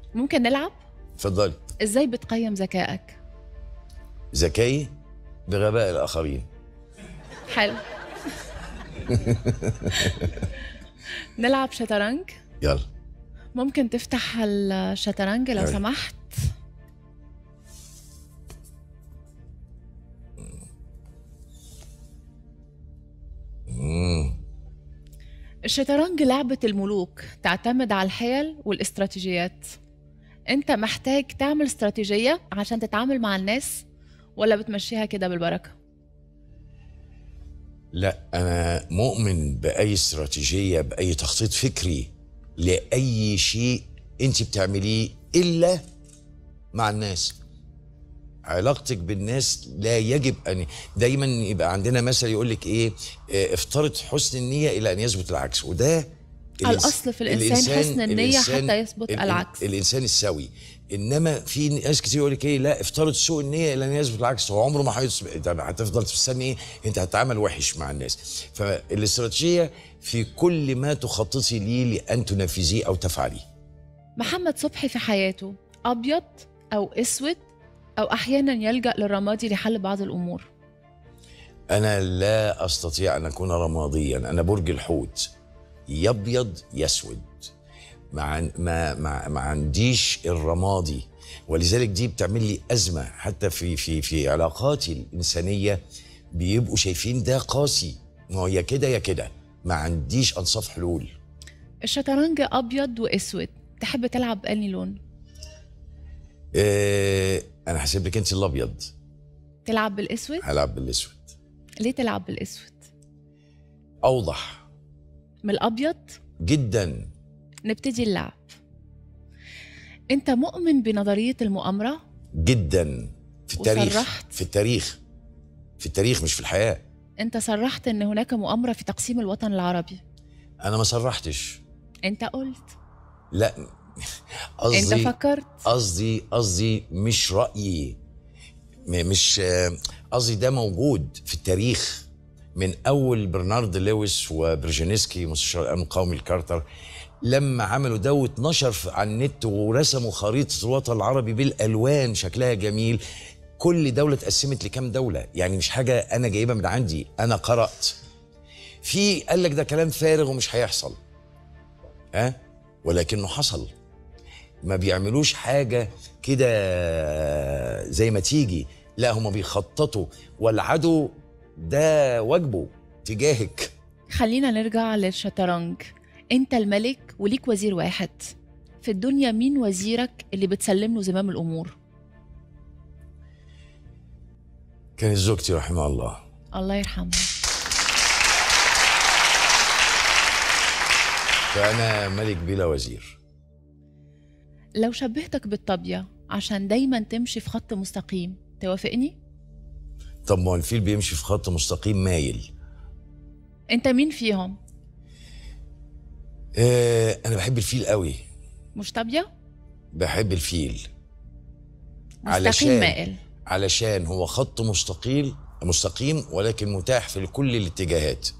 ممكن نلعب اتفضلي ازاي بتقيم ذكائك ذكائي بغباء الاخرين حلو نلعب شطرنج يلا ممكن تفتح الشطرنج لو أي. سمحت مم. الشطرنج لعبة الملوك تعتمد على الحيل والاستراتيجيات انت محتاج تعمل استراتيجية عشان تتعامل مع الناس ولا بتمشيها كده بالبركة لا انا مؤمن باي استراتيجيه باي تخطيط فكري لاي شيء انت بتعمليه الا مع الناس علاقتك بالناس لا يجب ان دايما يبقى عندنا مثل يقول لك ايه آه، افترض حسن النيه الى ان يثبت العكس وده الإنس- الأصل في الإنسان حسن النية الإنسان- حتى يثبت ال- العكس. الانسان السوي انما في ناس كتير يقول لك ايه لا افترض سوء النيه الى ان يثبت العكس هو عمره ما هيثبت طب هتفضل تستني ايه انت هتتعامل وحش مع الناس فالاستراتيجيه في كل ما تخططي ليه لان تنفذيه او تفعليه محمد صبحي في حياته أبيض أو أسود أو أحيانا يلجأ للرمادي لحل بعض الأمور انا لا استطيع ان اكون رماديا انا برج الحوت يا ابيض يا اسود ما عن- ما ما, ما عنديش الرمادي ولذلك دي بتعمل لي ازمه حتى في في في علاقاتي الانسانيه بيبقوا شايفين ده قاسي ما هو يا كده يا كده ما عنديش انصاف حلول الشطرنج أبيض وأسود تحب تلعب بأني لون إيه انا هسيب لك انت الابيض تلعب بالأسود هلعب بالاسود ليه تلعب بالأسود اوضح من الأبيض جدا نبتدي اللعب أنت مؤمن بنظرية المؤامرة جدا في التاريخ وصرحت. في التاريخ في التاريخ مش في الحياه أنت صرحت أن هناك مؤامرة في تقسيم الوطن العربي انا ما صرحتش أنت قلت لا أنت قصدي فكرت قصدي قصدي مش رايي م- مش آه، قصدي ده موجود في التاريخ من اول برنارد لويس وبرجينسكي مستشار الامن القومي الكارتر لما عملوا ده واتنشر في- على النت ورسموا خريطه الوطن العربي بالالوان شكلها جميل كل دوله اتقسمت لكام دوله يعني مش حاجه انا جايبها من عندي انا قرات في قال لك ده كلام فارغ ومش هيحصل ها أه؟ ولكنه حصل ما بيعملوش حاجة كده زي ما تيجي لا هما بيخططوا والعدو ده واجبه تجاهك خلينا نرجع للشطرنج أنت الملك وليك وزير واحد في الدنيا مين وزيرك اللي بتسلم له زمام الأمور كانت زوجتي رحمها الله الله يرحمه فأنا ملك بلا وزير لو شبهتك بالطابية عشان دايما تمشي في خط مستقيم توافقني؟ طب ما هو الفيل بيمشي في خط مستقيم مايل انت مين فيهم؟ آه أنا بحب الفيل قوي مش طابية؟ بحب الفيل مستقيم مائل علشان هو خط مستقيل مستقيم ولكن متاح في كل الاتجاهات